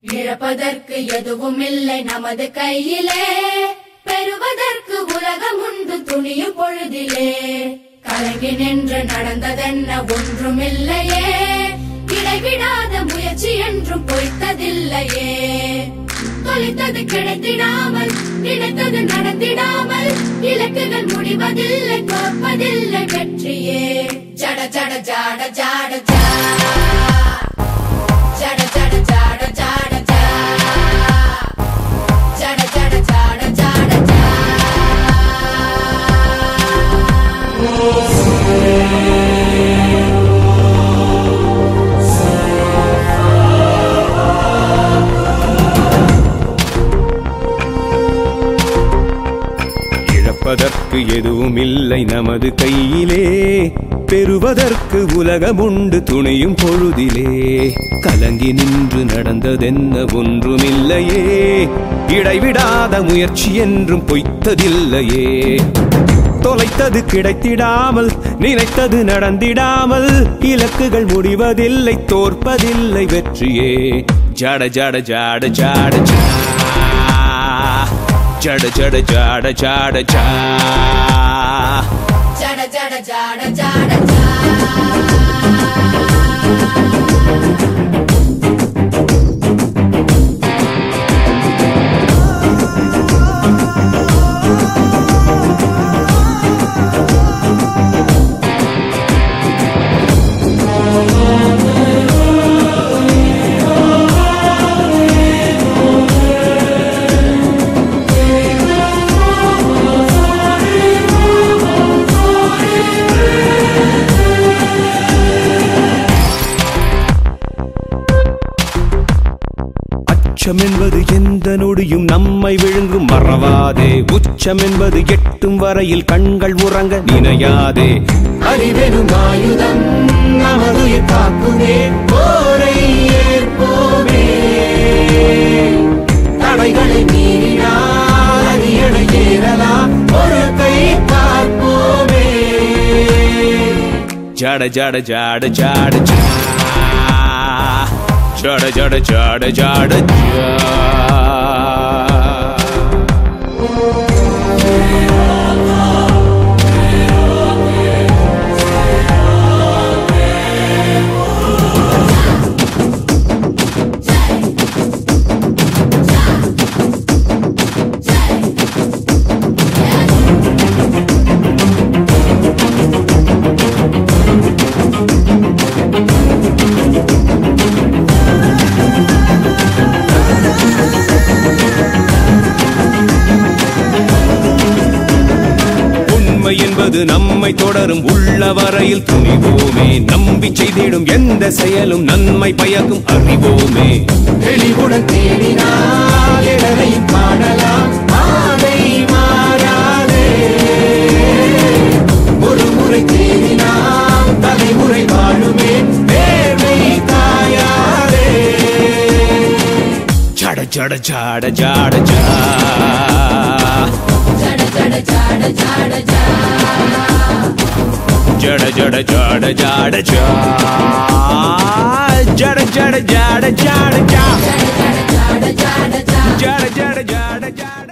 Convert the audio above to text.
இழப்பதற்கு எதுவும் இல்லை நமது கையிலே பெறுவதற்கு உலகம் உண்டு துணியும் பொழுதிலே கலங்கி நின்று நடந்ததென்ன ஒன்றுமில்லையே இடைவிடாத முயற்சி என்றும் பொய்த்ததில்லையே தொலைத்தது கிடைத்திடாமல் நினைத்தது நடந்திடாமல் இலக்குகள் முடிவதில்லை தோற்பதில்லை வெற்றியே ஜட ஜட ஜாட ஜாட ஜா ஜட ஜட ஜாட ஜாட ஜா ஜட ஜட ஜாட ஜாட ஜா இழப்பதற்கு எதுவும் இல்லை நமது கையிலே பெறுவதற்கு உலகமுண்டு துணையும் பொழுதிலே கலங்கி நின்று நடந்ததென்ன ஒன்றுமில்லையே இடைவிடாத முயற்சி என்றும் பொய்த்ததில்லையே தொலைத்தது கிடைத்திடாமல் நினைத்தது நடந்திடாமல் இலக்குகள் முடிவதில்லை தோற்பதில்லை வெற்றியே ஜட ஜட ஜாட ஜாட ஜா ஜட ஜட ஜாட ஜாட ஜா ஜட ஜட ஜாட ஜாட ஜா அச்சம் என்பது எந்த நொடியும் நம்மை விழுங்கும் மறவாதே உச்சம் என்பது எட்டும் வரையில் கண்கள் உறங்க நினையாதே அறிவெனும் ஆயுதம் நமதுயிர் காக்குமே போரை ஏற்போமே தடைகளை மீறினால் அரியணை ஏறலாம் ஒரு கை பார்ப்போமே ஜட ஜட ஜாட ஜாட ஜா ஜட ஜட ஜாட ஜாட ஜா உண்மை என்பது நம்மை தொடரும் உள்ள வரையில் துணிவோமே நம்பி செய்திடும் எந்த செயலும் நன்மை பயக்கும் அறிவோமே தெளிவுடன் தேடினால் எதனையும் காணலாம் பாதை மாறாதே ஒரு முறை தேடினால் தலைமுறை வாழுமே நேர்மை காயாதே ஜட ஜட ஜாட ஜாட ஜா ஜட ஜட ஜாட ஜாட ஜா ஜட ஜட ஜாட ஜாட ஜா ஜட ஜட ஜாட ஜாட ஜா ஜட ஜட ஜாட ஜாட ஜா ஜட ஜட ஜாட ஜாட